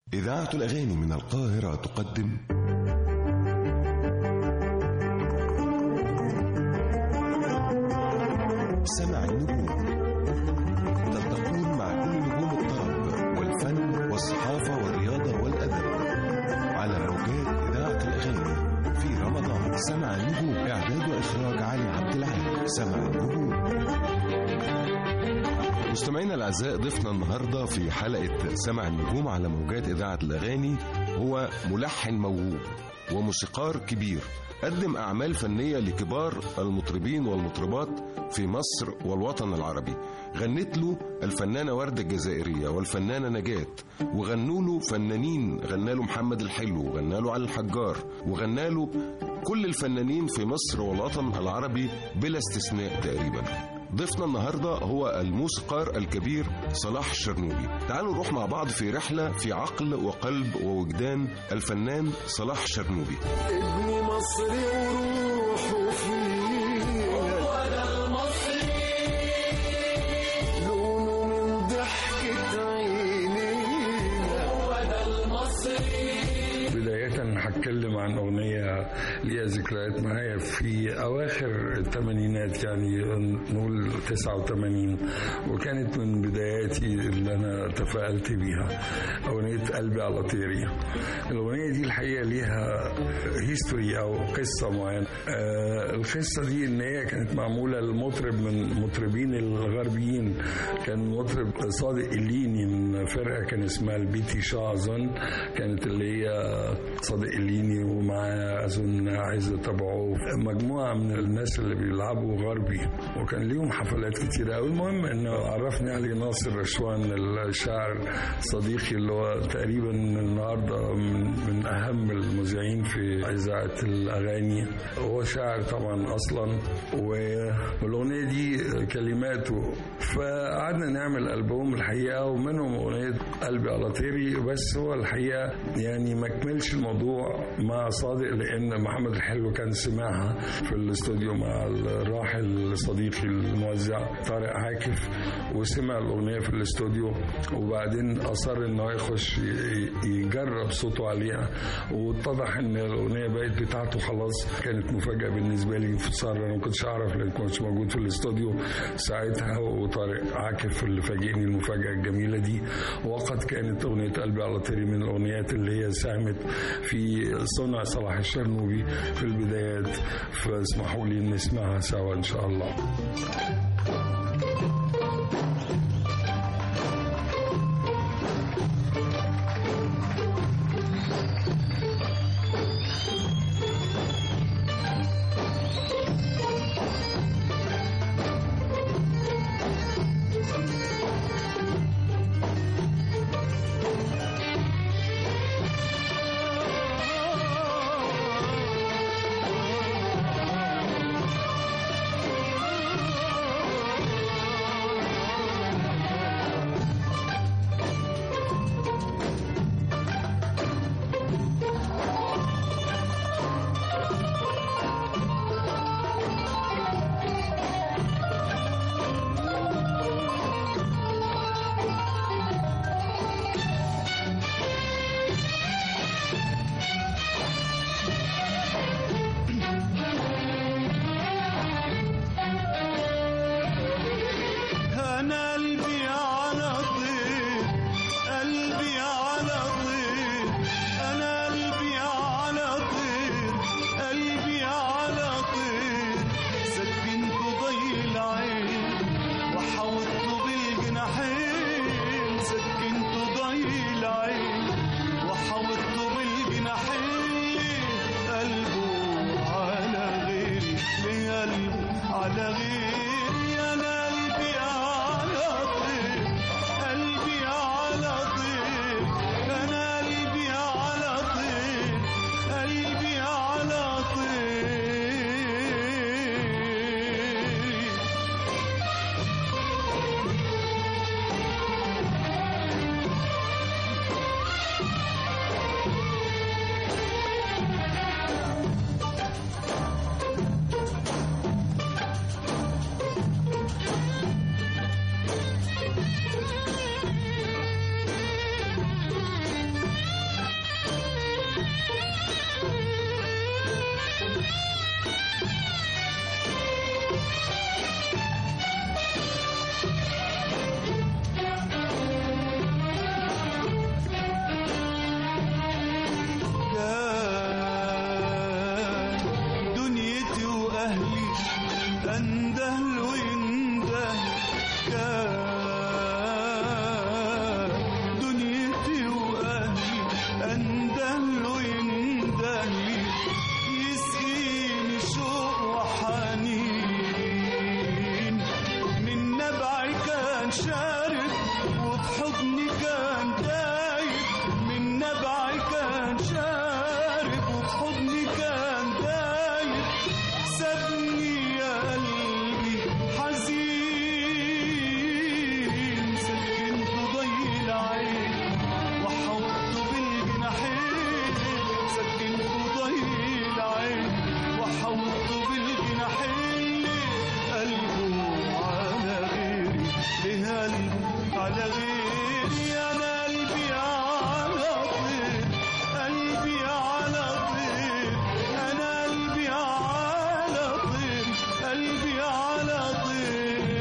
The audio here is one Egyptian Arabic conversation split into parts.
إذاعة الأغاني من القاهرة تقدم سمع النجوم تلتقون مع كل نجوم الطرب والفن والصحافة والرياضة والأدب على موجات إذاعة الأغاني في رمضان سمع النجوم إعداد وإخراج علي عبد العال سمع النجوم مستمعينا الأعزاء ضيفنا النهاردة في حلقة سمع النجوم على موجات إذاعة الأغاني هو ملحن موهوب وموسيقار كبير قدم أعمال فنية لكبار المطربين والمطربات في مصر والوطن العربي غنت له الفنانة وردة الجزائرية والفنانة نجاة وغنوا له فنانين غنى له محمد الحلو وغنى له علي الحجار وغنى له كل الفنانين في مصر والوطن العربي بلا استثناء تقريبا ضيفنا النهاردة هو الموسيقار الكبير صلاح الشرنوبي تعالوا نروح مع بعض في رحلة في عقل وقلب ووجدان الفنان صلاح الشرنوبي ابني مصري وروحه فينا هو ده المصري لونه من ضحكة عينينا هو ده المصري بداية هتكلم عن أغنية ليها ذكريات معايا في أواخر الثمانينات يعني نقول 89 وكانت من بداياتي اللي أنا تفائلت بيها أغنية قلبي على طيري الأغنية دي الحقيقة ليها هيستوري أو قصة معينة آه القصة دي إن هي كانت معمولة لمطرب من مطربين الغربيين كان مطرب صادق الليني من فرقة كان اسمها البيتي شاه أظن كانت اللي هي صادق الليني ومعاه اظن عايز تبعه مجموعه من الناس اللي بيلعبوا غربي وكان ليهم حفلات كتيره قوي المهم انه عرفني علي ناصر رشوان الشاعر صديقي اللي هو تقريبا النهارده من, من اهم المذيعين في اذاعه الاغاني هو شاعر طبعا اصلا والاغنيه دي كلماته فقعدنا نعمل البوم الحقيقه ومنهم اغنيه قلبي على طيري بس هو الحقيقه يعني ما كملش الموضوع مع صادق لان محمد الحلو كان سمعها في الاستوديو مع الراحل صديقي الموزع طارق عاكف وسمع الاغنيه في الاستوديو وبعدين اصر ان هو يخش يجرب صوته عليها واتضح ان الاغنيه بقت بتاعته خلاص كانت مفاجاه بالنسبه لي انتصار انا ما كنتش اعرف لان كنتش موجود في الاستوديو ساعتها وطارق عاكف اللي فاجئني المفاجاه الجميله دي وقد كانت اغنيه قلبي على طيري من الاغنيات اللي هي ساهمت في صنع صلاح الشرنوبي في البدايات فاسمحوا لي نسمعها سوا ان شاء الله شارب وبحضني كان دايب سابني يا قلبي حزين سكنت ضي العين وحوطته بالجناحين سكنت ضي العين وحوطته بالجناحين قلبه على غيري ليه قلبه على غيري انا قلبي على طير قلبي على طير انا قلبي على طير قلبي على طيري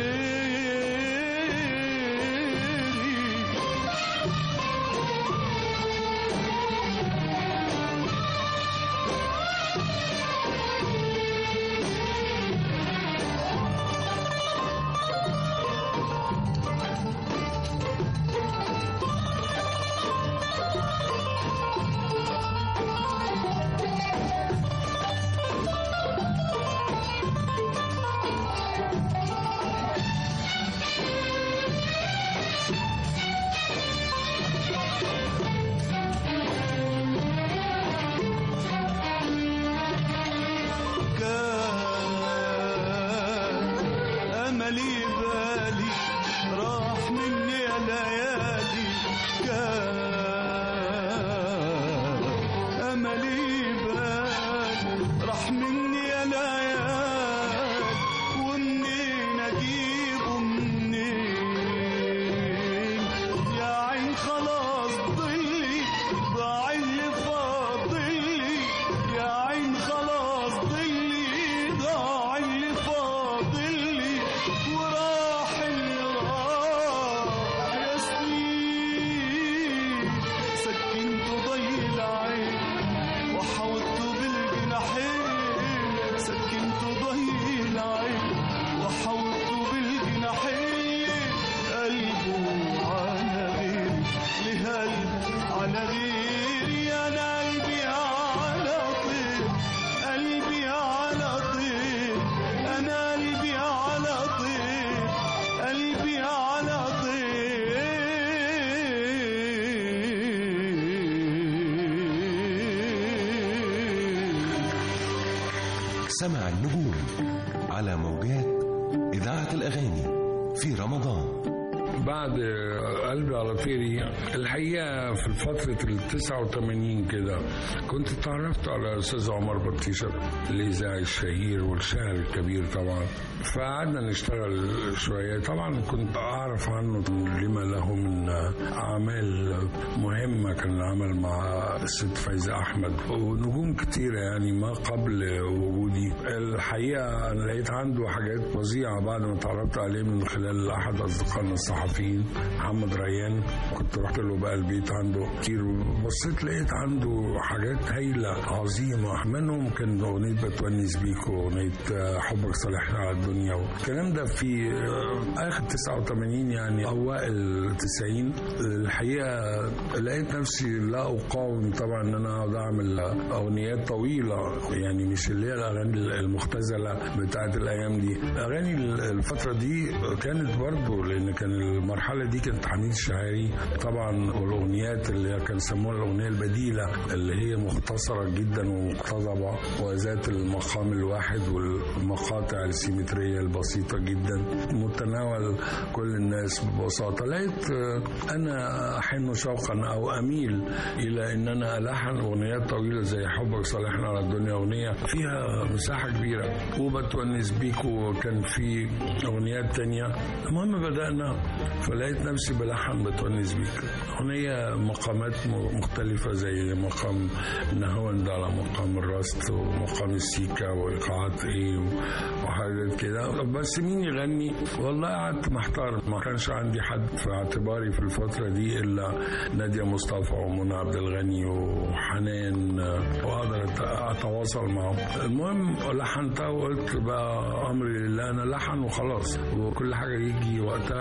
كان أملي بالي راح مني يا ليالي كان أملي بالي راح مني يا ليالي ومنين أجيبه منين يا عين خلاص ضلي ضاع اللي فاضلي يا عين خلاص ضلي ضاع اللي فاضلي وراح اللي راح يا سنين سكنت ضي العين وحوطته بالجناحين سكنت ضي العين وحوطته بالجناحين قلبه على غيري ليه قلبي على غيري انا قلبي على طير قلبي على طير انا قلبي على طير قلبي على طير سمع النجوم على موجات إذاعة الأغاني في رمضان بعد قلبي على طيري الحقيقه في فتره ال 89 كده كنت اتعرفت على الاستاذ عمر بطيشه الاذاعي الشهير والشاعر الكبير طبعا فقعدنا نشتغل شويه طبعا كنت اعرف عنه لما له من اعمال مهمه كان عمل مع الست فايزه احمد ونجوم كتيره يعني ما قبل وجودي الحقيقه انا لقيت عنده حاجات فظيعه بعد ما اتعرفت عليه من خلال احد اصدقائنا الصحفيين محمد ريان كنت رحت له بقى البيت عنده كتير بصيت لقيت عنده حاجات هايله عظيمه منهم كان اغنيه بتونس بيك واغنيه حبك صالحنا على الدنيا والكلام ده في اخر 89 يعني اوائل 90 الحقيقه لقيت نفسي لا اقاوم طبعا ان انا اقعد اعمل اغنيات طويله يعني مش اللي هي الاغاني المختزله بتاعت الايام دي اغاني الفتره دي كانت برضه لان كان المرحله دي كانت حميد الشاعري طبعا والاغنيات اللي كان يسموها الاغنيه البديله اللي هي مختصره جدا ومقتضبه وذات المقام الواحد والمقاطع السيمتريه البسيطه جدا متناول كل الناس ببساطه لقيت انا احن شوقا او اميل الى ان انا الحن اغنيات طويله زي حبك صالحنا على الدنيا اغنيه فيها مساحه كبيره وبتونس بيك وكان في اغنيات تانية المهم بدانا فلقيت نفسي بلحن بتونس بيك اغنيه مقامات مختلفه زي مقام نهاوند على مقام الراست ومقام السيكا وايقاعات ايه وحاجات كده بس مين يغني والله قعدت محتار ما كانش عندي حد في اعتباري في الفتره دي الا ناديه مصطفى ومنى عبد الغني وحنان واقدر اتواصل معهم المهم لحنتها وقلت بقى امري لله انا لحن وخلاص وكل حاجه يجي وقتها وصاحب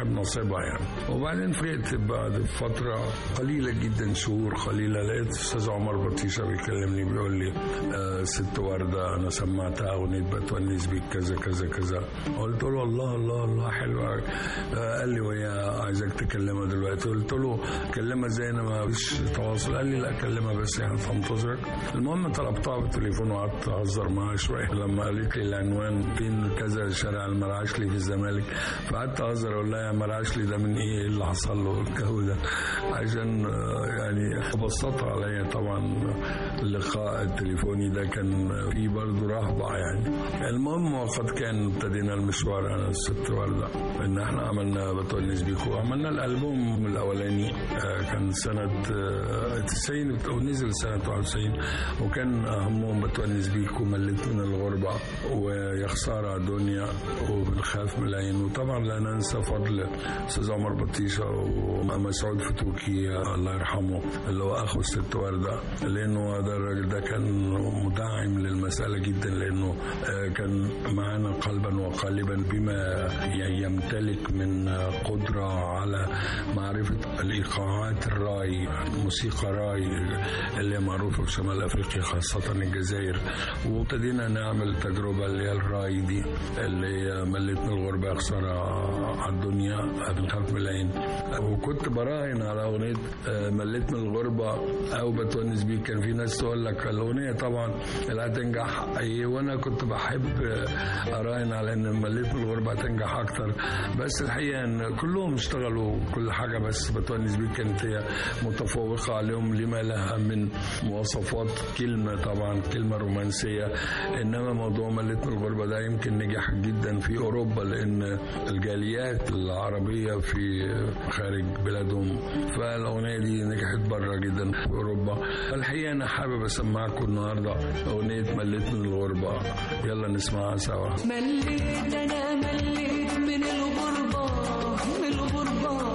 صاحب نصيبها يعني وبعدين فقت بعد فترة قليلة جدا شهور قليلة لقيت أستاذ عمر بطيشة بيكلمني بيقول لي آه ست وردة أنا سمعتها أغنية بتونس بيك كذا كذا كذا قلت له الله الله الله حلوة آه قال لي وهي عايزك تكلمها دلوقتي قلت له كلمها ازاي انا ما فيش تواصل قال لي لا كلمها بس يعني تنتظرك المهم طلبتها بالتليفون وقعدت اهزر معاها شويه لما قالت لي العنوان فين كذا شارع المرعشلي في الزمالك فقعدت اهزر اقول لها يا مرعشلي ده من ايه اللي حصل له الجو ده عشان آه، يعني بسطها عليا طبعا اللقاء التليفوني ده كان فيه برضه رهبه يعني المهم وقد كان ابتدينا المشوار انا والست ورده ان احنا عملنا بتونس بيكو عملنا الالبوم الاولاني آه، كان سنه آه، 90 ونزل سنه 91 وكان اهمهم بتونس بيكو مليت من الغربه ويا خساره دنيا وبنخاف من العين وطبعا لا ننسى فضل استاذ عمر بطيشه ومسعود فتوكي الله يرحمه اللي هو اخو الست ورده لانه هذا الراجل ده كان مدعم للمساله جدا لانه آه، كان معانا قلبا وقالبا بما ي- يمتلك من قدره على معرفه الايقاعات الراي موسيقى راي اللي هي معروفه في شمال افريقيا خاصه الجزائر وابتدينا نعمل تجربه اللي هي الراي دي اللي هي مليت من الغربه خساره على الدنيا بنخاف من العين وكنت براهن على اغنيه آه، مليت من الغربه او بتونس بيك كان في ناس تقول لك الاغنيه طبعا اللي هتنجح ايه وانا كنت بحب آه، اراهن على ان مليت من الغربه هتنجح اكتر بس الحقيقه ان كلهم اشتغلوا كل حاجه بس بتونس بيك كانت هي متفوقه عليهم لما لها من مواصفات كلمه طبعا كلمه رومانسيه انما موضوع مليت من الغربه ده يمكن نجح جدا في اوروبا لان الجاليات العربيه في خارج بلادهم فالاغنيه دي نجحت بره جدا في اوروبا الحقيقه انا حابب اسمعكم النهارده اغنيه مليت من الغربه يلا نسمعها سوا مليت انا مليت من الغربة من الغربة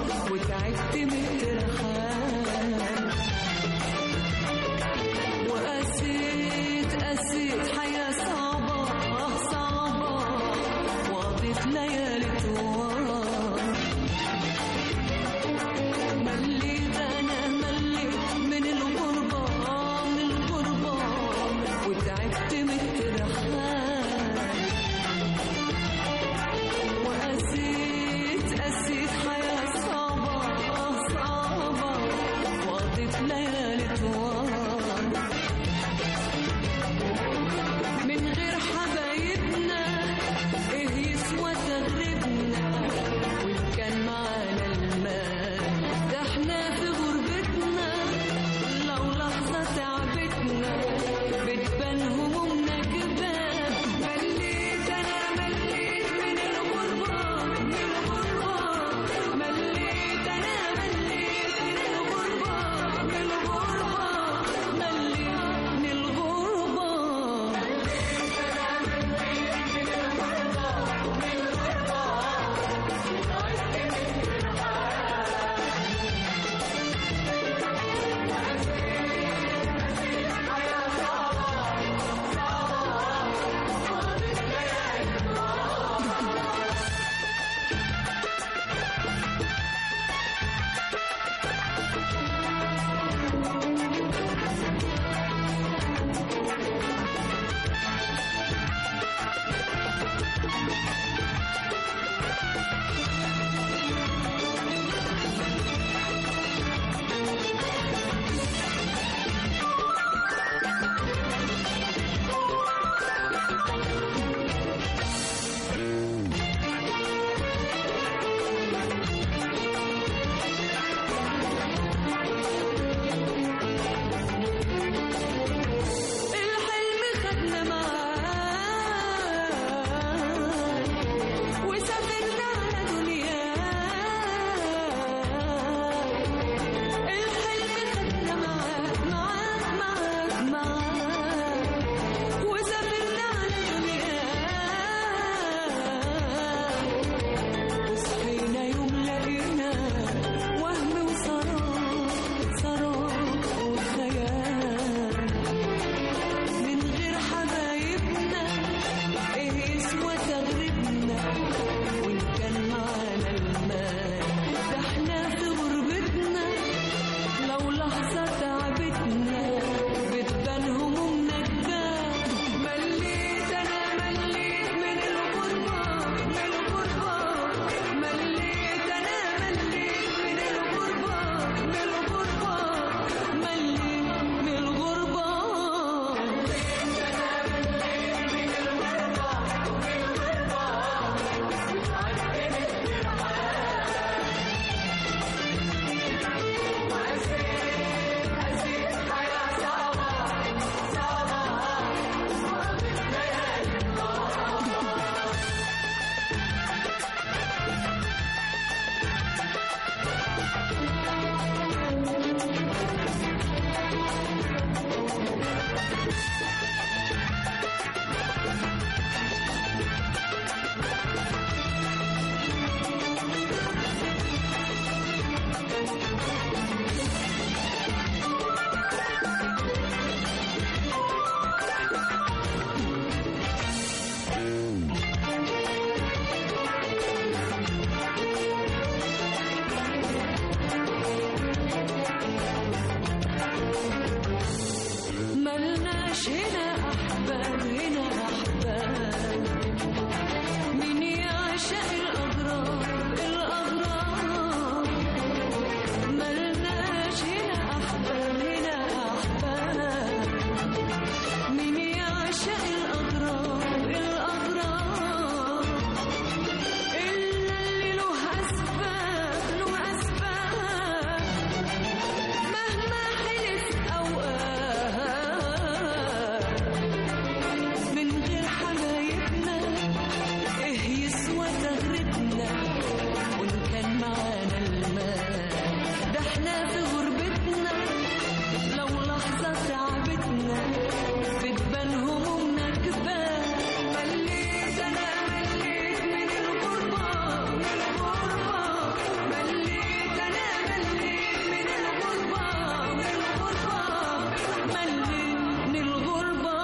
وتعبت من الترحال وقسيت قسيت حياة صعبة صعبة وقضيت ليالي طوال مليت انا مليت من الغربة من الغربة وتعبت من الترحال وقسيت قسيت حياة صعبة صعبة وقضيت ليالي طوال من غير حبايبنا ايه يسوى تغربنا وإن كان معانا المال ده احنا في غربتنا لو لحظة تعبتنا بتبان همومنا جبال مليت انا مليت من الغربة من الغربة مليت انا مليت من الغربة من الغربة مليت من الغربة الحلم خدنا معاه وسافرنا على دنيا لحظة تعبتنا بتبان همومنا جبال مليت أنا مليت من الغربة من الغربة مليت أنا مليت من الغربة من الغربة مليت من الغربة ملناش هنا أحباب هنا أحباب من يعشق الأغراب الأغراب ملناش هنا أحباب هنا أحباب من يعشق الأغراب الأغراب إلا اللي له أسباب له أسباب مهما حلف أوقات من غير حبايبنا إيه يسوى تغربنا وإن كان معانا المال ده إحنا في غربتنا لو لحظة تعبتنا بتبان همومنا كبار مليت أنا مليت من الغربة من الغربة مليت أنا مليت من الغربة من الغربة مليت من الغربة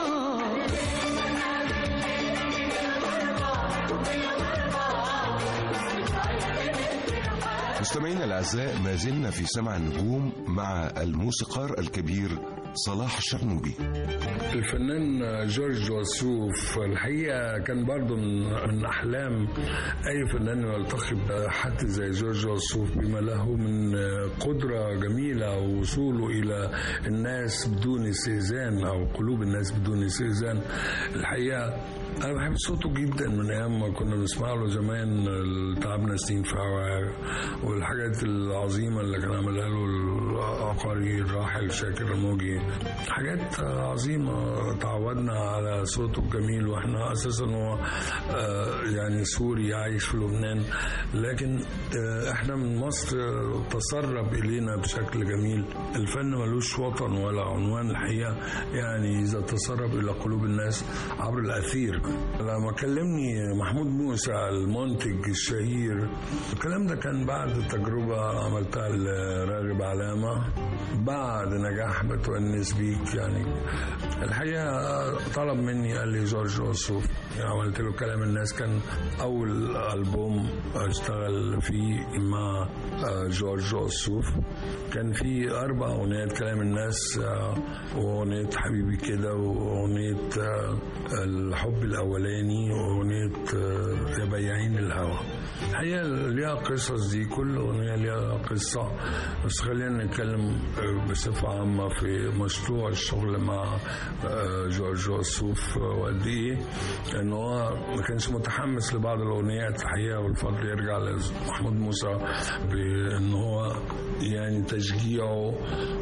مستمعينا الأعزاء ما زلنا في سمع النجوم مع الموسيقار الكبير صلاح الشرنوبي الفنان جورج وسوف الحقيقة كان برضو من من أحلام أي فنان يلتقي بحد زي جورج وسوف بما له من قدرة جميلة ووصوله إلى الناس بدون استئذان أو قلوب الناس بدون استئذان الحقيقة أنا بحب صوته جدا من أيام ما كنا بنسمع له زمان تعبنا سنين في هواء والحاجات العظيمة اللي كان عملها له العبقري الراحل شاكر الموجي حاجات عظيمة تعودنا على صوته الجميل واحنا أساسا هو آه، يعني سوري عايش في لبنان لكن آه، احنا من مصر تسرب إلينا بشكل جميل الفن ملوش وطن ولا عنوان الحقيقة يعني إذا تسرب إلى قلوب الناس عبر الأثير لما كلمني محمود موسى المنتج الشهير الكلام ده كان بعد تجربة عملتها لراغب علامة بعد نجاح بتونس بيك يعني الحقيقة طلب مني قال لي جورج وسوف يعني عملت له كلام الناس كان أول ألبوم اشتغل فيه مع جورج وسوف كان في أربع أغنيات كلام الناس آه، وأغنية حبيبي كده وأغنية آه، الحب الأولاني وأغنية آه، يا بياعين الهوى الحقيقة ليها قصص دي كل أغنية ليها قصة بس خلينا نتكلم آه، بصفة عامة في مشروع الشغل مع آه، جورج وسوف آه، وقد إيه إن هو ما كانش متحمس لبعض الأغنيات الحقيقة والفضل يرجع لمحمود موسى بإن هو يعني تشجيعه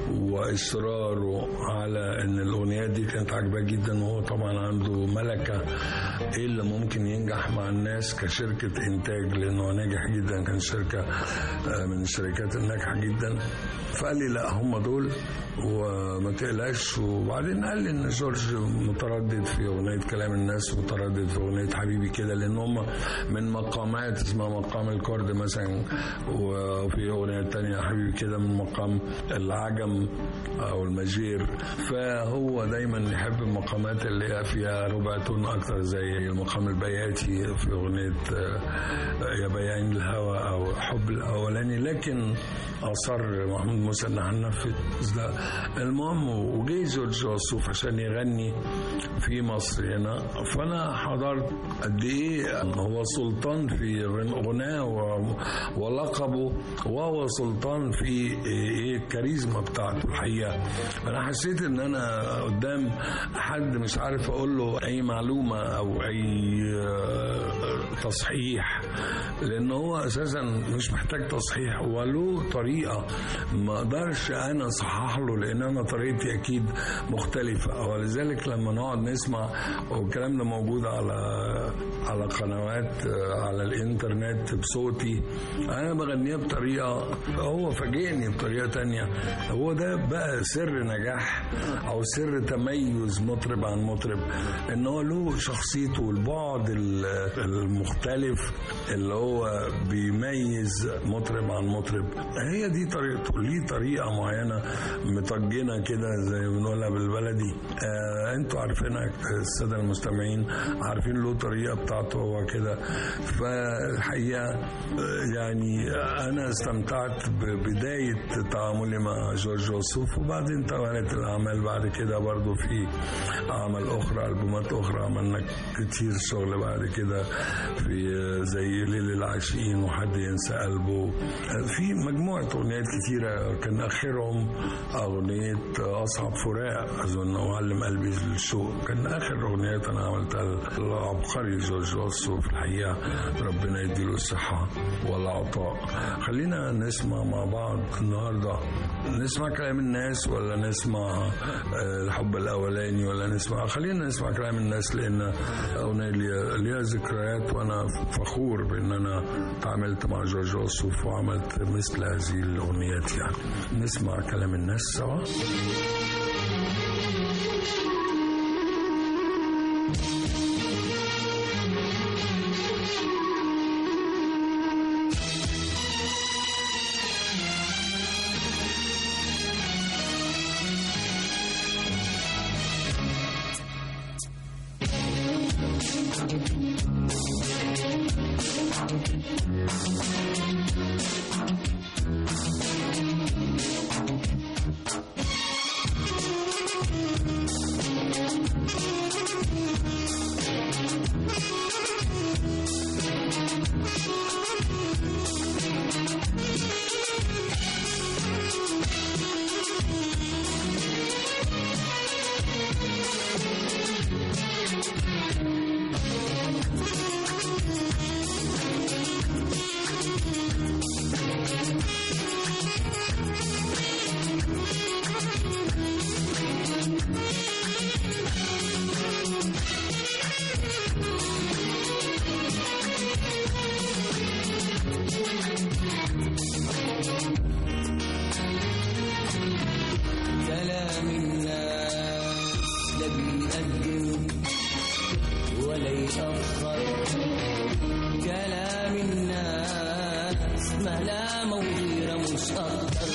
واصراره على ان الاغنيات دي كانت عاجباه جدا وهو طبعا عنده ملكه ايه اللي ممكن ينجح مع الناس كشركه انتاج لانه ناجح جدا كان شركه آه، من الشركات الناجحه جدا فقال لي لا هم دول وما تقلقش وبعدين قال لي ان جورج متردد في اغنيه كلام الناس متردد في اغنيه حبيبي كده لان هم من مقامات اسمها مقام الكرد مثلا وفي اغنيه تانية حبيبي كده من مقام العجم السلام او المجير فهو دايما يحب المقامات اللي فيها ربع تون اكتر زي المقام البياتي في اغنيه آه، يا بيان الهوى او حب الاولاني لكن اصر محمود موسى ان هننفذ ده المهم وجي جورج وسوف عشان يغني في مصر هنا فانا حضرت قد ايه هو سلطان في غناه و- ولقبه وهو سلطان في ايه الكاريزما بتاعته الحقيقه انا حسيت ان انا قدام حد مش عارف اقول له اي معلومه او اي آه، تصحيح لان هو اساسا مش محتاج تصحيح وله طريقه ما اقدرش انا اصحح له لان انا طريقتي اكيد مختلفه ولذلك لما نقعد نسمع والكلام ده موجود على على قنوات آه، على الانترنت بصوتي انا بغنيها بطريقه هو فاجئني بطريقه تانية هو ده بقى سر نجاح او سر تميز مطرب عن مطرب ان هو له شخصيته والبعد ال- المختلف اللي هو بيميز مطرب عن مطرب هي دي طريقته ليه طريقه معينه مطجنه كده زي ما بنقولها بالبلدي آه انتوا عارفينها الساده المستمعين عارفين له طريقه بتاعته هو كده فالحقيقه آه، يعني انا استمتعت ببدايه تعاملي مع جورج وسوف وبعدين توالت الاعمال بعد كده برضو في اعمال اخرى البومات اخرى عملنا كتير شغل بعد كده في آه، زي ليل العاشقين وحد ينسى قلبه آه، في مجموعه اغنيات كتيره كان اخرهم اغنيه اصعب فراق اظن وعلم قلبي الشوق كان اخر اغنيات انا عملتها العبقري جورج وسوف الحقيقه ربنا يديله الصحه والعطاء خلينا نسمع مع بعض النهارده نسمع كلام الناس ولا نسمع آه، الحب الاولاني ولا نسمع خلينا نسمع كلام الناس لان اغنيه ليها ليها ذكريات وانا فخور بان انا تعاملت مع جورج وسوف وعملت مثل هذه الاغنيات يعني نسمع كلام الناس سوا كلام الناس لا بيقدم ولا يأخر كلام الناس ملامة وغيرة مش أكتر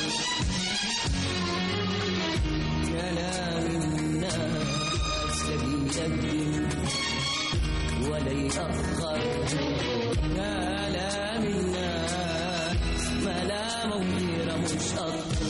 كلام الناس لا بيقدم ولا يأخر كلام الناس ملامة وغيرة مش أكتر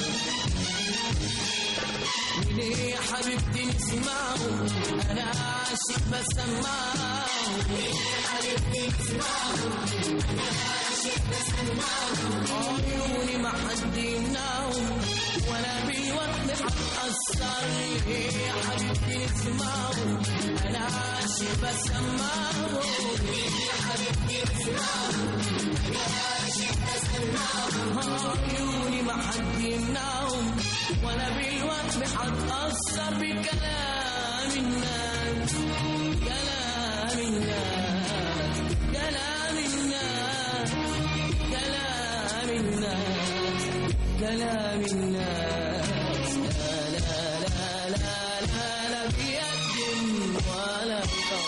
ليه يا حبيبتي نسمعه انا عاشق بسمعه ليه يا حبيبتي نسمعه انا عاشق بسمعه عيوني ما حد يمنعهم ولا بالوقت هتأثر ليه يا حبيبتي نسمعه انا عاشق بسمعه ليه يا حبيبتي نسمعه انا عاشق بسمعه عيوني ما حد يمنعهم ولا بالوقت هتأثر بكلام الناس كلام الناس كلام الناس كلام الناس كلام الناس لا لا لا لا لا لا بيقدم ولا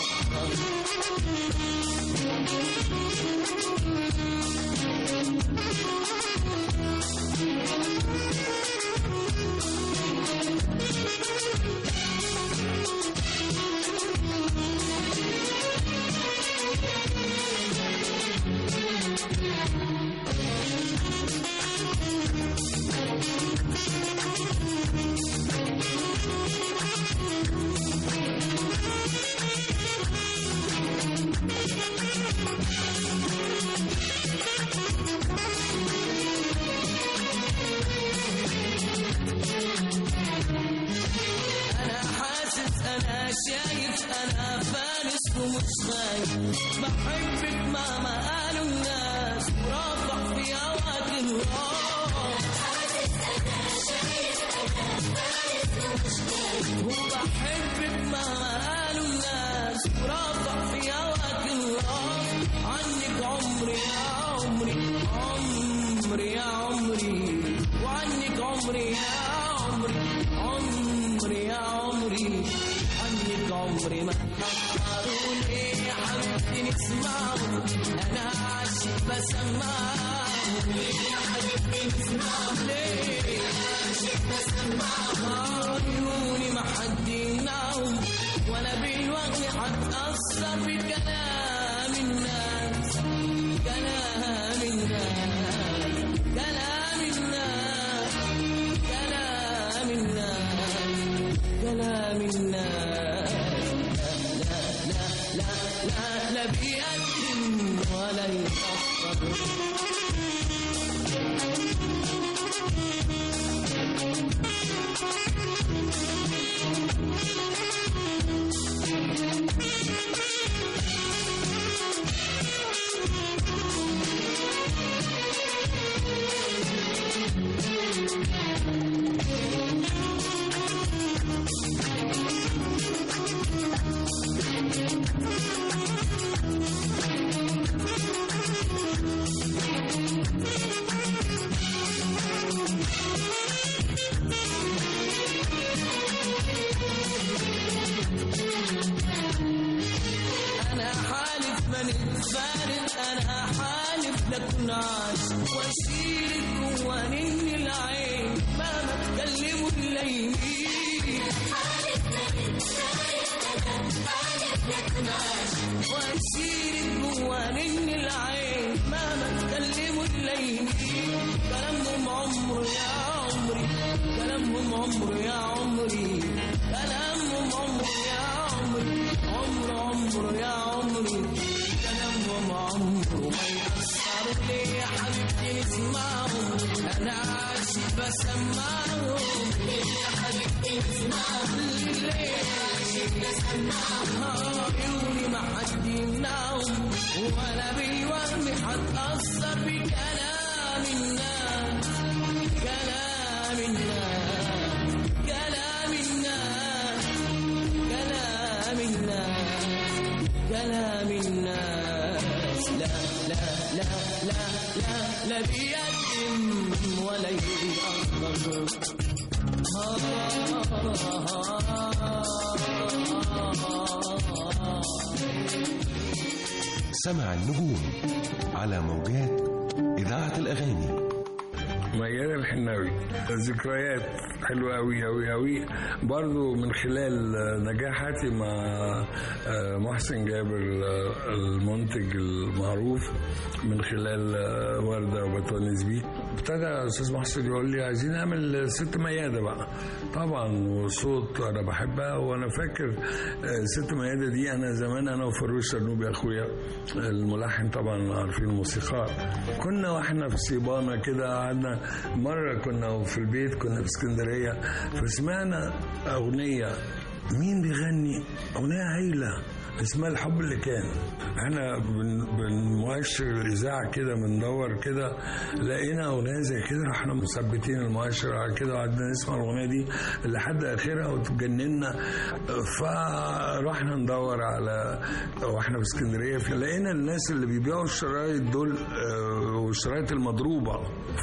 يأخر خايف بحبك مهما قالوا الناس ورافع في هواك الراس وبحبك مهما قالوا الناس ورافع في هواك الراس عنك عمري يا عمري عمري يا عمري وعنك عمري يا عمري عمري يا عمري عنك عمري ما تأخروا ليه يا حبيبتي نسمعوا أنا عاشق بسمعوا ليه يا حبيبتي نسمعوا ليه عاشق بسمعوا عيوني ما حد يمنعهم ولا بالوقت هتأثر في كلام الناس كلام الناس كلام الناس كلام الناس كلام الناس لا لا لا لا لا بيقدم ولا يتأخر انا حالف من الفارق انا حالف لكن عاش واشيلك جوا نين العين مهما تكلموا الليل واشيلك جوا نين العين مهما تكلموا الليل كلامهم عمر يا عمري كلامهم عمر يا عمري كلامهم عمر يا عمري عمر عمر يا عمري كلامهم عمر ما يأثر ليه يا حبيبتي نسمعهم انا عاشق بسمعهم ليه يا حبيبتي نسمعهم ليه عاشق بسمعهم عيوني ما حد يمنعهم ولا بالوهم هتأثر بكلام الناس كلام الناس كلام الناس كلام الناس كلام الناس لا لا لا لا لا لا بيقدم ولا يأخر سمع النجوم على موجات إذاعة الأغاني ميادة الحناوي ذكريات حلوة أوي أوي أوي برضو من خلال نجاحاتي مع محسن جابر المنتج المعروف من خلال وردة وبتونس بيه ابتدى أستاذ محسن يقول لي عايزين نعمل ست ميادة بقى طبعا وصوت أنا بحبها وأنا فاكر ست ميادة دي أنا زمان أنا وفاروق الشرنوبي أخويا الملحن طبعا عارفين الموسيقار كنا واحنا في صيبانة كده قعدنا مرة كنا في البيت كنا في اسكندرية فسمعنا أغنية مين بيغني أغنية هايلة اسمها الحب اللي كان احنا بن بنمؤشر الاذاعه كده بندور كده لقينا اغنيه زي كده رحنا مثبتين المؤشر على كده وقعدنا نسمع الاغنيه دي لحد اخرها وتجننا فرحنا ندور على واحنا في اسكندريه لقينا الناس اللي بيبيعوا الشرايط دول والشرايط المضروبه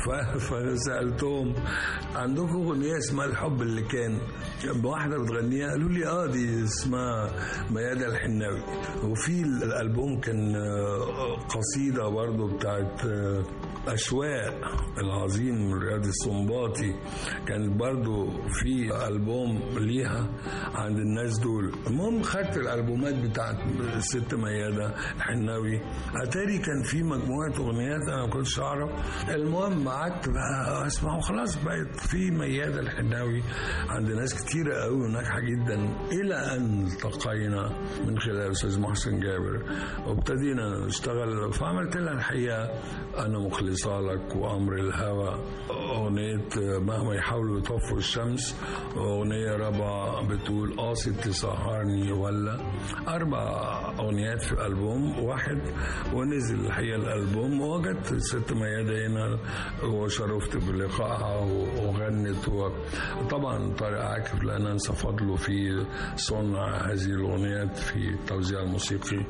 فسالتهم عندكم اغنيه اسمها الحب اللي كان واحده بتغنيها قالوا لي اه دي اسمها ميادة الحناوي وفي الالبوم كان قصيده برضو بتاعت أشواق العظيم رياض السنباطي كانت برضو في ألبوم ليها عند الناس دول المهم خدت الألبومات بتاعت الست ميادة الحناوي أتاري كان في مجموعة أغنيات أنا ما كنتش أعرف المهم قعدت بقى أسمع وخلاص بقت في ميادة الحناوي عند ناس كتيرة قوي وناجحة جدا إلى أن التقينا من خلال الأستاذ محسن جابر وابتدينا نشتغل فعملت لها الحقيقة أنا مخلص لك وأمر الهوى أغنية مهما يحاولوا يطفوا الشمس وأغنية رابعة بتقول قاصد تسهرني ولا أربع أغنيات في ألبوم واحد ونزل الحقيقة الألبوم وجدت الست ميادة هنا وشرفت بلقائها وغنت وطبعا طارق عاكف لا ننسى فضله في صنع هذه الأغنيات في التوزيع الموسيقي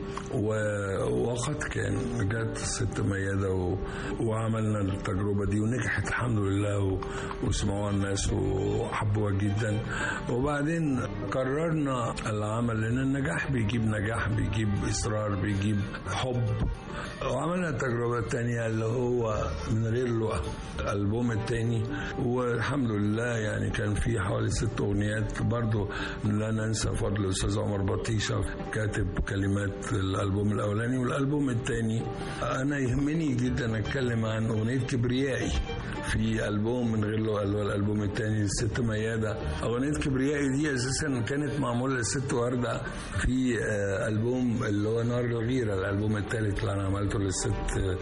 ووقت كان جت الست ميادة و... وعملنا التجربة دي ونجحت الحمد لله و... وسمعوها الناس وحبوها جدا وبعدين قررنا العمل لأن النجاح بيجيب نجاح بيجيب إصرار بيجيب حب وعملنا التجربة الثانية اللي هو من غير لقى الألبوم الثاني والحمد لله يعني كان في حوالي ست أغنيات برضو لا ننسى فضل الأستاذ عمر بطيشة كاتب كلمات الألبوم الأولاني والألبوم الثاني أنا يهمني جدا أتكلم عن أغنية كبريائي في ألبوم من غير لقى اللي هو الألبوم الثاني الست ميادة أغنية كبريائي دي أساسا كانت معمولة للست وردة في ألبوم اللي هو نار الغيرة الألبوم الثالث اللي أنا عملته للست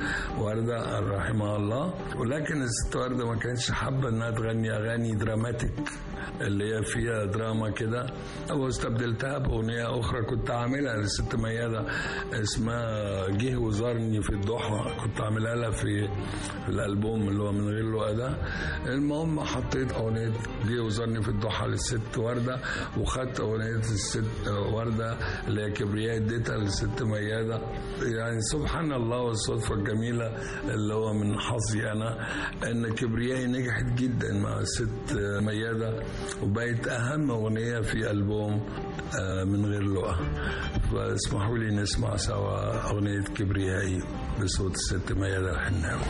وردة رحمها الله ولكن الست وردة ما كانتش حابة إنها تغني أغاني دراماتيك اللي هي فيها دراما كده واستبدلتها بأغنية أخرى كنت عاملها للست ميادة اسمها جه وزارني في الضحى كنت عاملها لها في, في الألبوم اللي هو من غير لقى ده المهم حطيت أغنية جه وزارني في الضحى للست وردة وخدت أغنية الست وردة اللي هي كبرياء اديتها للست ميادة يعني سبحان الله والصدفة الجميلة اللي هو من حظي أنا إن كبريائي نجحت جدا مع الست ميادة وبقت أهم أغنية في ألبوم من غير لقى فاسمحوا لي نسمع سوا أغنية كبريائي بصوت الست ميادة الحناوي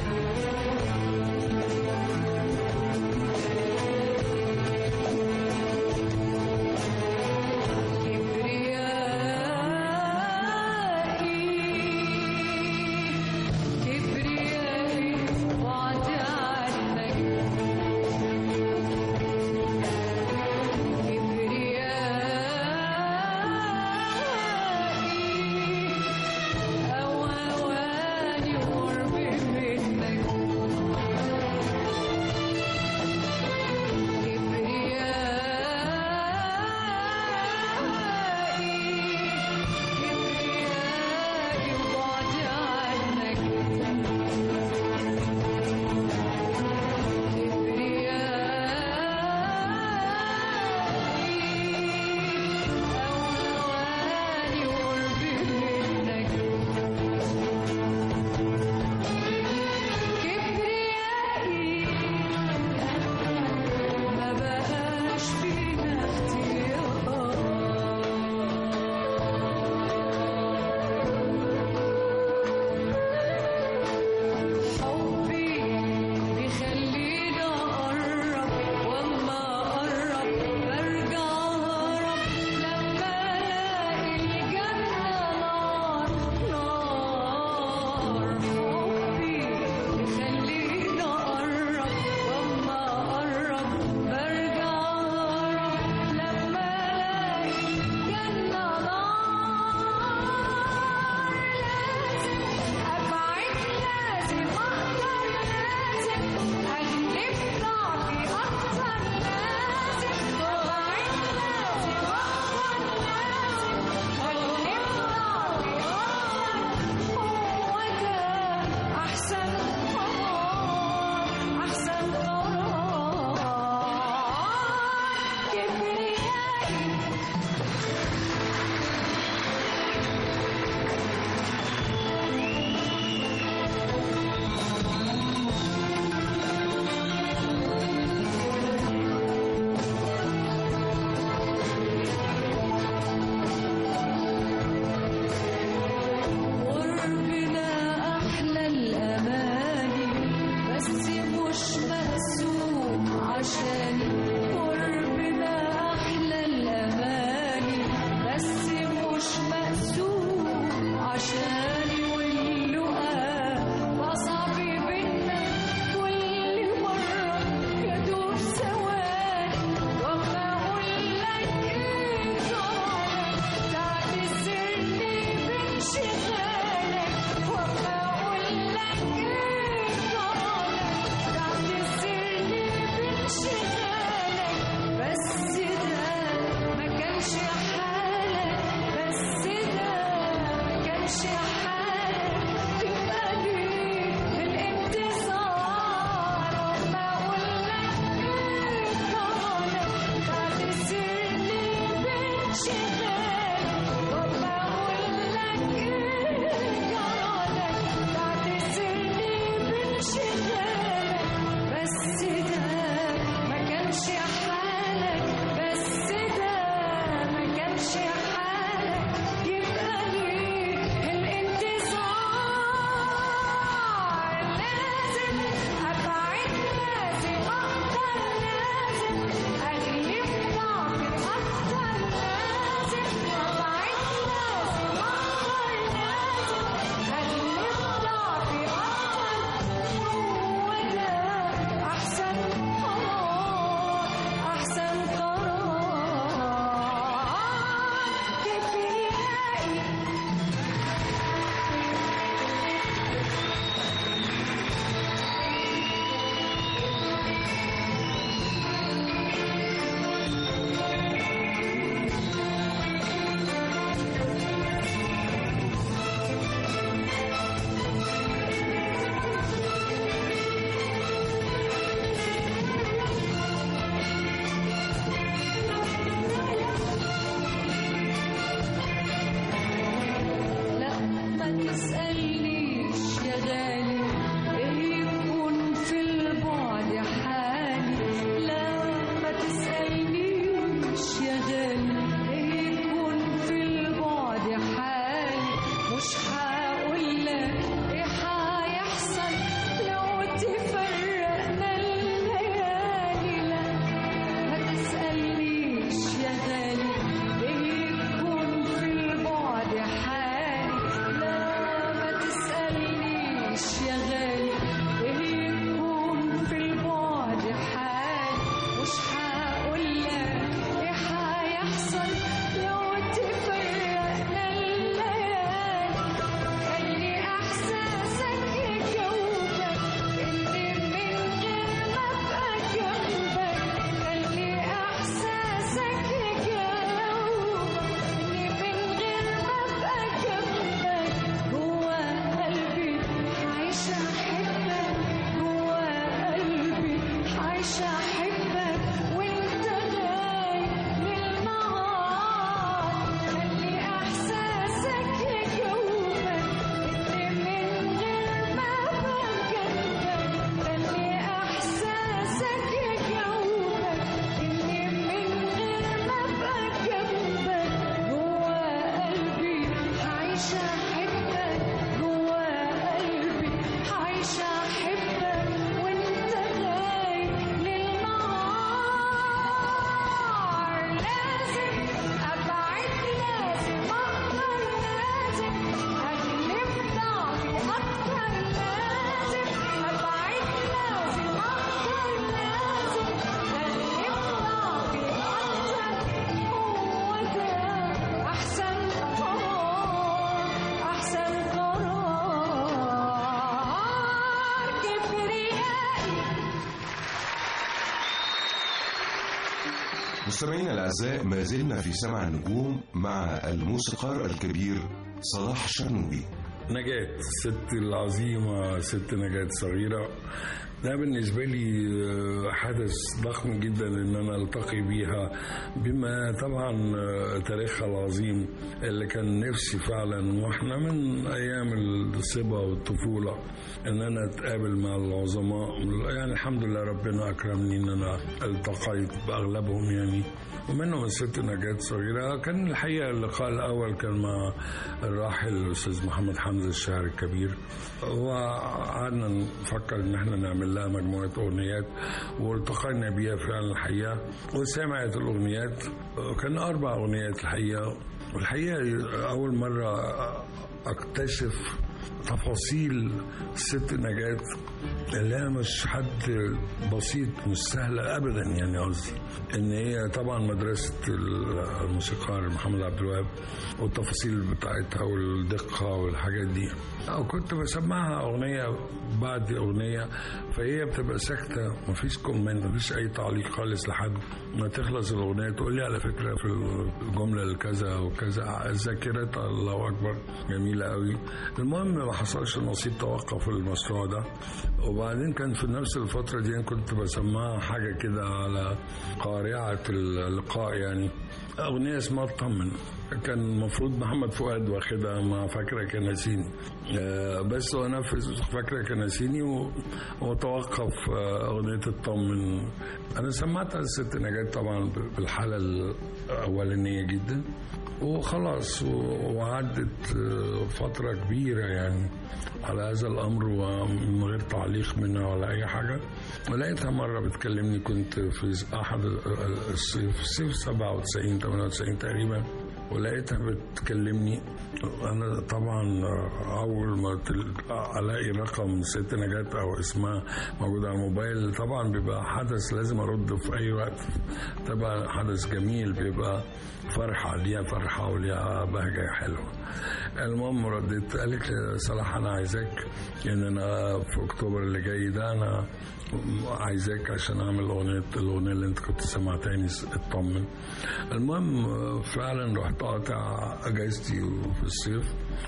أواني قرب منك مستمعينا الأعزاء ما زلنا في سمع النجوم مع الموسيقار الكبير صلاح شرنوبي نجاة الست العظيمة ست نجاة صغيرة ده بالنسبة لي آه، حدث ضخم جدا ان انا التقي بيها بما طبعا آه، تاريخها العظيم اللي كان نفسي فعلا واحنا من ايام الصبا والطفولة ان انا اتقابل مع العظماء يعني الحمد لله ربنا اكرمني ان انا التقيت باغلبهم يعني ومنهم الست نجاة صغيرة كان الحقيقة اللقاء الأول كان مع الراحل الأستاذ محمد حمزة الشاعر الكبير وقعدنا نفكر إن احنا نعمل لها مجموعة أغنيات والتقينا بيها فعلا الحقيقة وسمعت الأغنيات كان أربع أغنيات الحقيقة والحقيقة أول مرة أكتشف تفاصيل ست نجاة اللي هي مش حد بسيط مش سهلة أبدا يعني قصدي إن هي طبعا مدرسة الموسيقار محمد عبد الوهاب والتفاصيل بتاعتها والدقة والحاجات دي أو كنت بسمعها أغنية بعد أغنية فهي بتبقى ساكتة مفيش كومنت مفيش أي تعليق خالص لحد ما تخلص الأغنية تقول لي على فكرة في الجملة الكذا وكذا ذاكرتها الله أكبر جميلة قوي المهم ما حصلش نصيب توقف المشروع ده وبعدين كان في نفس الفترة دي أنا كنت بسمعها حاجة كده على قارعة اللقاء يعني أغنية اسمها اطمن كان المفروض محمد فؤاد واخدها مع فاكرة كناسيني آه، بس هو نفذ فاكرة كناسيني و- وتوقف آه، أغنية اطمن أنا سمعتها الست نجاة طبعا بالحالة الأولانية جدا وخلاص و- وعدت آه، فترة كبيرة يعني على هذا الأمر ومن غير تعليق منها ولا أي حاجة ولقيتها مرة بتكلمني كنت في أحد الصيف صيف 97 98 تقريبا ولقيتها بتكلمني انا طبعا اول ما تل- الاقي رقم ست نجاة او اسمها موجود على الموبايل طبعا بيبقى حدث لازم ارد في اي وقت طبعا حدث جميل بيبقى فرحه ليها فرحه وليها بهجه حلوه المهم رديت قالت لي صلاح انا عايزاك ان انا في اكتوبر اللي جاي ده انا عايزاك عشان اعمل اغنيه الاغنيه اللي انت كنت سمعتني اطمن المهم فعلا رحت قاطع اجازتي في الصيف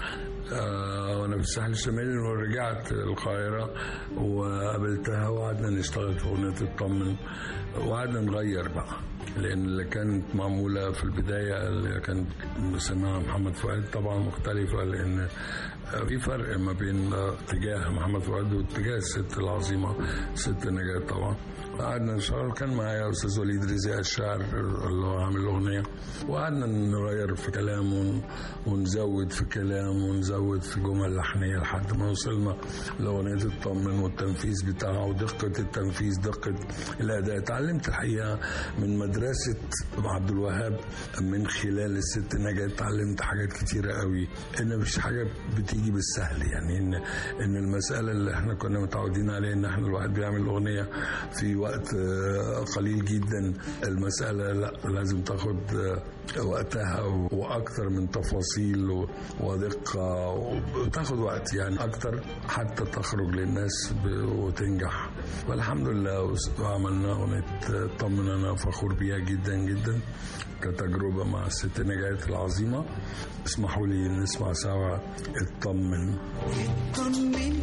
آه، وانا في الساحل الشمالي ورجعت القاهره وقابلتها وقعدنا نشتغل في اغنيه اطمن وقعدنا نغير بقى لان اللي كانت معموله في البدايه اللي كانت سماها محمد فؤاد طبعا مختلفه لان في فرق ما بين اتجاه محمد فؤاد واتجاه الست العظيمه ست نجاة طبعا قعدنا نشتغل كان معايا استاذ وليد رزق الشاعر اللي هو عامل الاغنيه وقعدنا نغير في كلام ون- ونزود في كلام ونزود في جمل لحنيه لحد ما وصلنا لاغنيه الطمن والتنفيذ بتاعها ودقه التنفيذ دقه الاداء اتعلمت الحقيقه من مدرسه عبد الوهاب من خلال الست نجاة اتعلمت حاجات كتيره قوي ان مش حاجه بتيجي بالسهل يعني ان ان المساله اللي احنا كنا متعودين عليها ان احنا الواحد بيعمل اغنيه في وقت آه، قليل جدا المساله لا لازم تاخد آه، وقتها و- واكثر من تفاصيل و- ودقه وتاخد وقت يعني اكتر حتى تخرج للناس ب- وتنجح والحمد لله وس- وعملنا اغنيه طمن انا فخور بيها جدا جدا كتجربه مع الست نجاة العظيمه اسمحوا لي نسمع سوا اطمن اطمن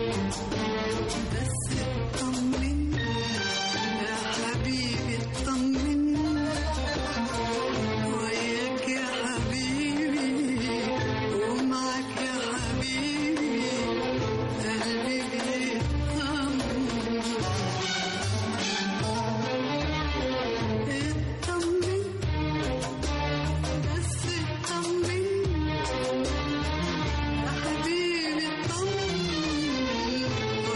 بس اطمن يا حبيبي اطمن وياك يا حبيبي ومعك يا حبيبي قلبي بيطمن اطمن بس اطمن يا حبيبي اطمن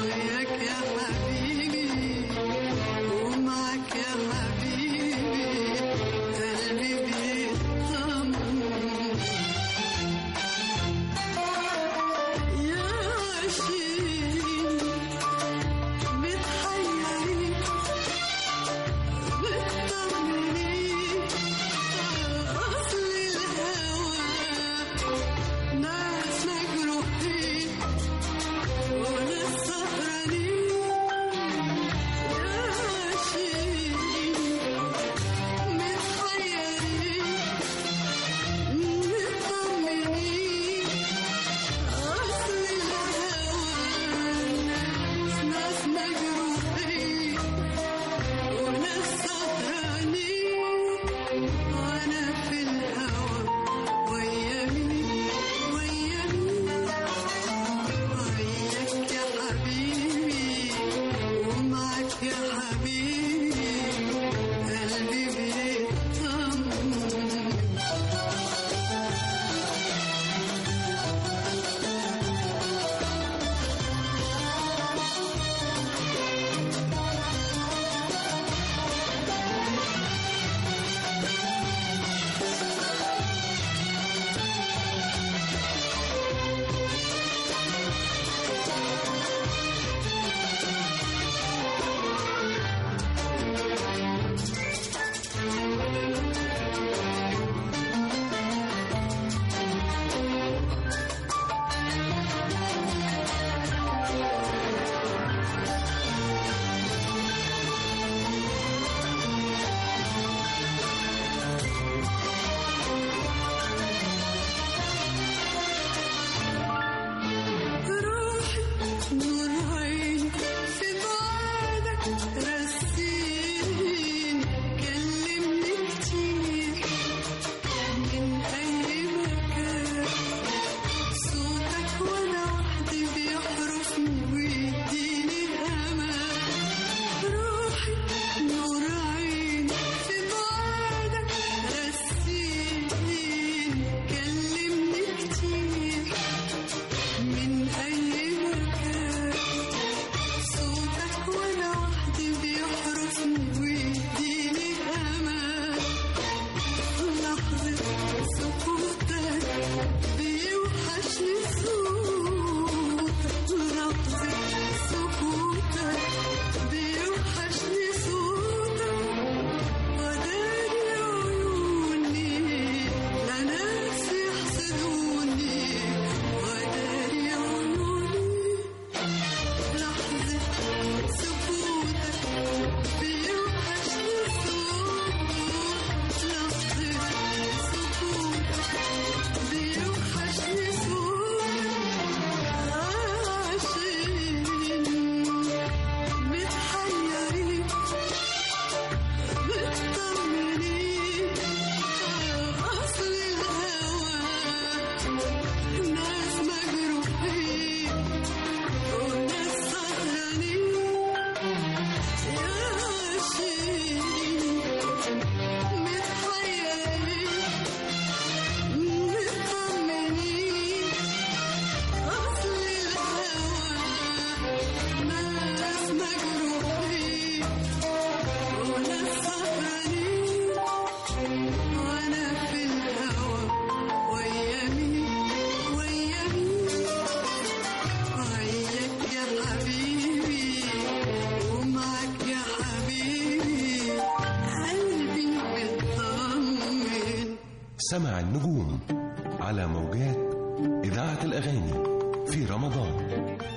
سمع النجوم على موجات إذاعة الأغاني في رمضان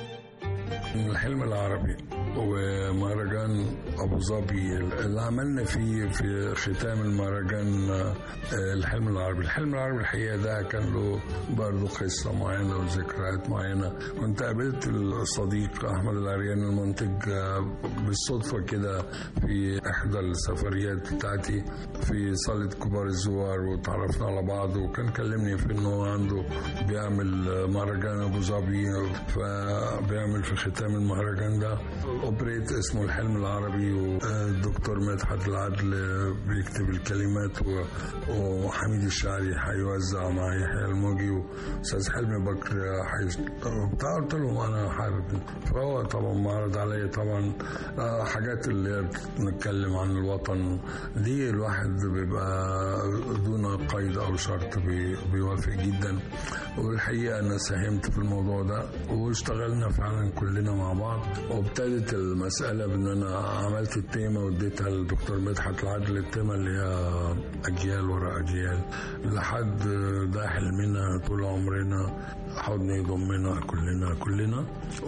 الحلم العربي ومهرجان ابو ظبي اللي عملنا فيه في ختام المهرجان آه، الحلم العربي الحلم العربي الحقيقه ده كان له برضه قصه معينه وذكريات معينه كنت قابلت الصديق احمد العريان المنتج آه، بالصدفه كده في احدى السفريات بتاعتي في صاله كبار الزوار وتعرفنا على بعض وكان كلمني في انه هو عنده بيعمل آه، مهرجان ابو ظبي فبيعمل في ختام المهرجان ده اوبريت اسمه الحلم العربي والدكتور مدحت العدل بيكتب الكلمات و- وحميد الشاعري هيوزع مع يحيى الموجي واستاذ حلمي بكر حيش... بتاع قلت لهم انا حابب فهو طبعا معرض عليا طبعا آه، حاجات اللي هي بنتكلم عن الوطن دي الواحد بيبقى دون قيد او شرط بي- بيوافق جدا والحقيقه انا ساهمت في الموضوع ده واشتغلنا فعلا كلنا مع بعض وابتدت المساله بان انا عملت التيمه واديتها للدكتور مدحت العدل التيمه اللي هي اجيال ورا اجيال لحد ده حلمنا طول عمرنا حضن يضمنا كلنا كلنا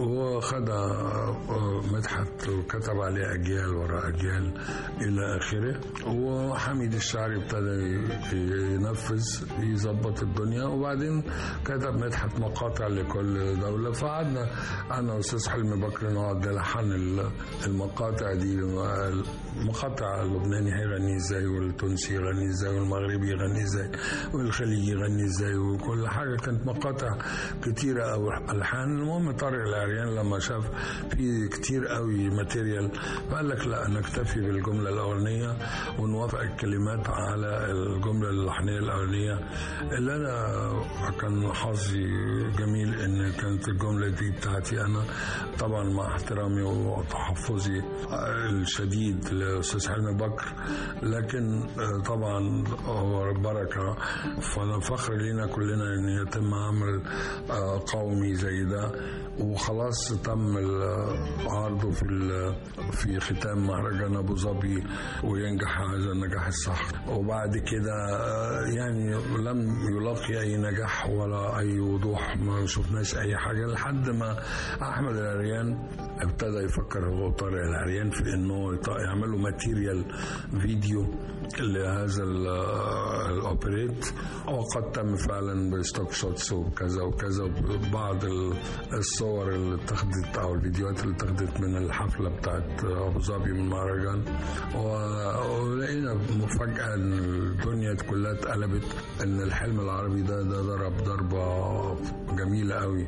وخدها مدحت وكتب عليه اجيال ورا اجيال الى اخره وحميد الشاعري ابتدى ينفذ يظبط الدنيا وبعدين كتب مدحت مقاطع لكل دوله فقعدنا انا واستاذ حلمي بكر نقعد نلحن ال- المقاطع دي المقاطع اللبناني هيغني ازاي والتونسي يغني ازاي والمغربي يغني ازاي والخليجي يغني ازاي وكل حاجه كانت مقاطع كتيره او الحان المهم طارق العريان لما شاف في كتير قوي ماتيريال فقال لك لا نكتفي بالجمله الاولانيه ونوافق الكلمات على الجمله اللحنيه الاولانيه اللي انا كان حظي جميل ان كانت الجمله دي بتاعتي انا طبعا مع احترامي وتحفظي الشديد لاستاذ حلمي بكر لكن طبعا هو بركه فانا فخر لينا كلنا ان يتم عمل قومي زي ده وخلاص تم عرضه في ال- في ختام مهرجان ابو ظبي وينجح هذا النجاح الصح وبعد كده آه، يعني لم يلاقي اي نجاح ولا اي وضوح ما شفناش اي حاجه لحد ما احمد العريان ابتدى يفكر هو طارق العريان في انه يط- يعملوا ماتيريال فيديو لهذا ال- الاوبريت وقد تم فعلا بستوك شوتس وكذا وكذا بعض ال- الصور اللي اتخذت او الفيديوهات اللي اتخذت من الحفله بتاعت ابو ظبي من المهرجان و- ولقينا مفاجاه ان الدنيا كلها اتقلبت ان الحلم العربي ده ده ضرب ضربه جميله قوي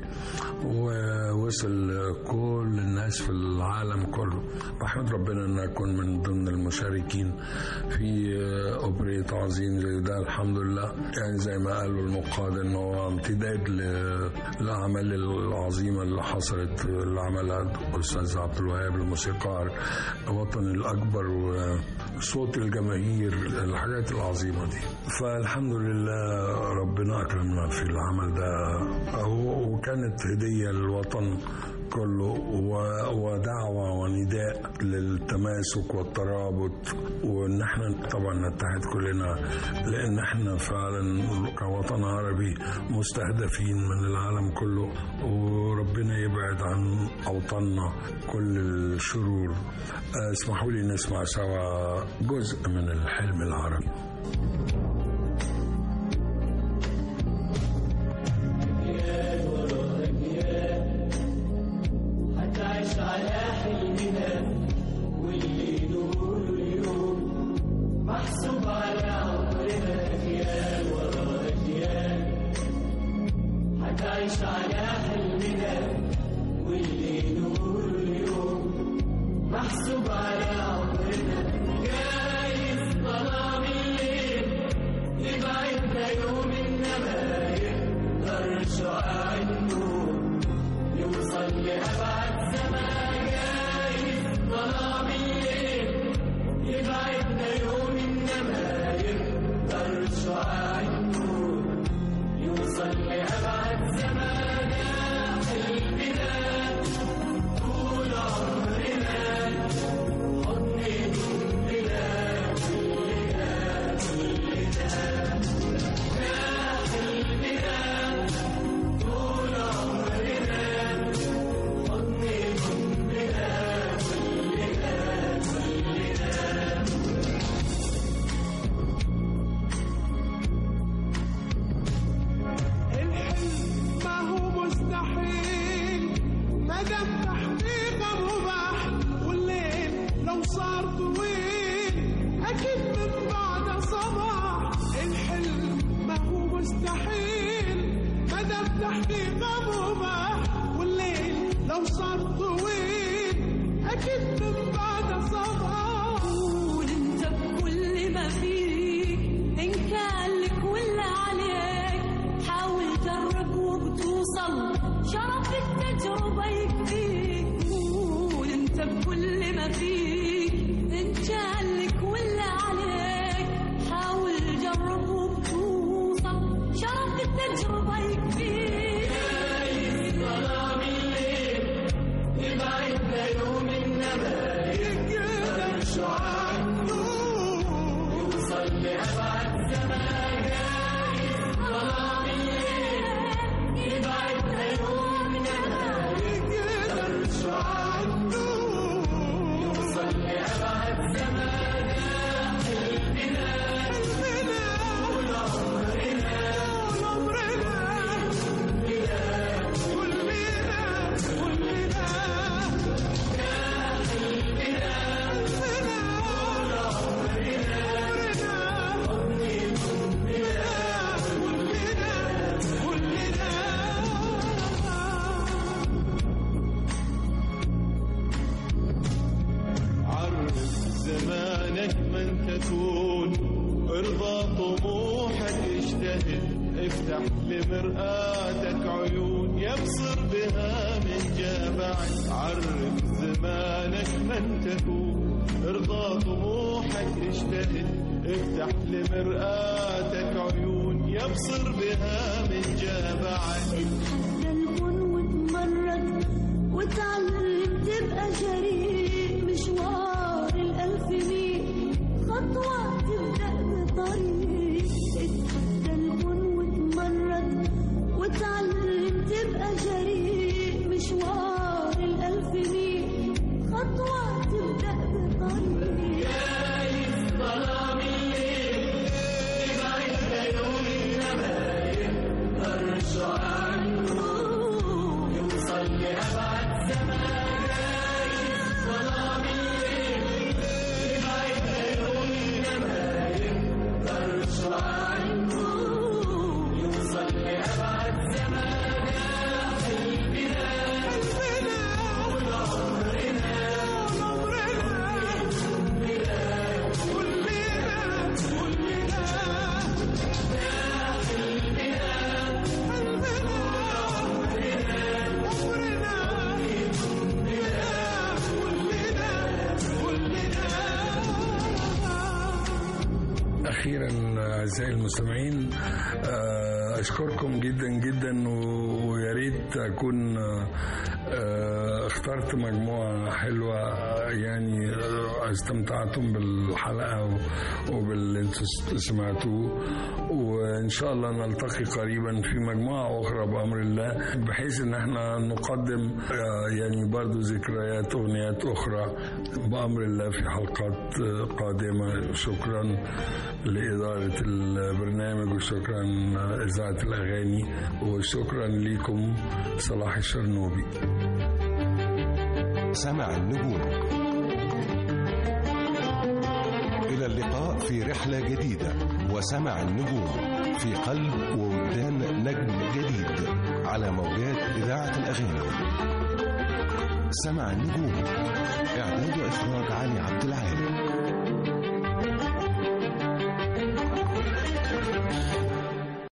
ووصل كل الناس في العالم كله بحمد ربنا ان اكون من ضمن المشاركين في اوبريت عظيم زي ده الحمد لله يعني زي ما قالوا النقاد ان هو امتداد ل- للاعمال العظيمه اللي حصلت اللي عملها الاستاذ عبد الوهاب الموسيقار الوطن الاكبر وصوت الجماهير الحاجات العظيمه دي فالحمد لله ربنا اكرمنا في العمل ده و- وكانت هديه للوطن كله و- ودعوة ونداء للتماسك والترابط وان احنا طبعا نتحد كلنا لان احنا فعلا كوطن عربي مستهدفين من العالم كله وربنا يبعد عن اوطاننا كل الشرور آه، اسمحوا لي نسمع سوا جزء من الحلم العربي هتعيش على حلمنا واللي نقوله اليوم محسوب على عمرنا أجيال ورا أجيال هتعيش على حلمنا واللي نقوله اليوم محسوب على عمرنا جايز ظلام الليل يبعدنا يوم إنما يقدر شعاع النور يوصل لأبعد زمان جايز ظلام الليل يبعدنا يوم إنما يقدر شعاع النور يوصل لأبعد زمان حلمنا طول عمرنا حضن ضمنا كلنا تحكي غمومة والليل لو صار طويل أكيد من بعد صباح قول انت بكل ما فيك ان كان لك ولا عليك حاول جرب وبتوصل شرف التجربة يكفيك قول انت بكل ما فيك ان كان لك ولا عليك حاول جرب وبتوصل شرف التجربة يكفيك يقدر شو عنه يوصل لأبعد زمان ظلام الليل يبعد عيوننا يقدر شو عنه يوصل لأبعد زمان حلمنا حلمنا والعمرنا والعمرنا كلنا كلنا عرف زمانك من تكون ارضى طموحك اجتهد افتح لمرآتك عيون يبصر بها من جابعك عرف زمانك من تكون ارضى طموحك اجتهد افتح لمرآتك عيون يبصر بها من جابعك اتحدى الكون وتمرد وتعلم تبقى جريء مشوار الألف ميل خطوة تبدأ بطريق اتحدى الكون وتمرد وتعلم تبقى جريء مشوار الألف ميل خطوة تبدأ بطريق أخيرا أعزائي المستمعين آه، أشكركم جدا جدا و- ويا ريت أكون آه، آه، اخترت مجموعة حلوة آه، يعني آه، استمتعتم بالحلقة و- وباللي انتوا سمعتوه وإن شاء الله نلتقي قريبا في مجموعة أخرى بأمر الله بحيث إن احنا نقدم آه، يعني برضو ذكريات أغنيات أخرى بأمر الله في حلقات آه، قادمة شكرا لإدارة البرنامج وشكرا إذاعة الأغاني وشكرا لكم صلاح الشرنوبي سمع النجوم إلى اللقاء في رحلة جديدة وسمع النجوم في قلب ووجدان نجم جديد على موجات إذاعة الأغاني سمع النجوم إعداد وإخراج علي عبد العال